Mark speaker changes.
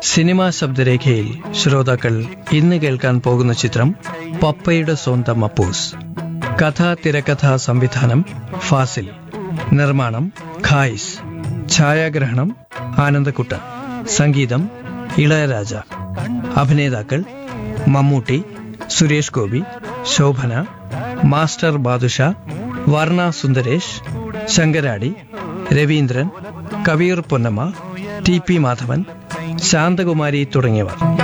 Speaker 1: cinema ശബ്ദരേഖയിൽ ശ്രോതാക്കൾ ഇന്ന് കേൾക്കാൻ പോകുന്ന ചിത്രം പപ്പയുടെ സ്വന്തം അപ്പൂസ് കഥ തിരക്കഥ സംവിധാനം ഫാസിൽ നിർമ്മാണം ഖായിസ് ഛായാഗ്രഹണം ആനന്ദക്കുട്ടൻ സംഗീതം ഇളയരാജ അഭിനേതാക്കൾ മമ്മൂട്ടി സുരേഷ് ഗോപി ശോഭന മാസ്റ്റർ ബാദുഷ വർണ്ണ സുന്ദരേഷ് ശങ്കരാടി രവീന്ദ്രൻ കവീർ പൊന്നമ്മ ടി പി മാധവൻ ശാന്തകുമാരി തുടങ്ങിയവർ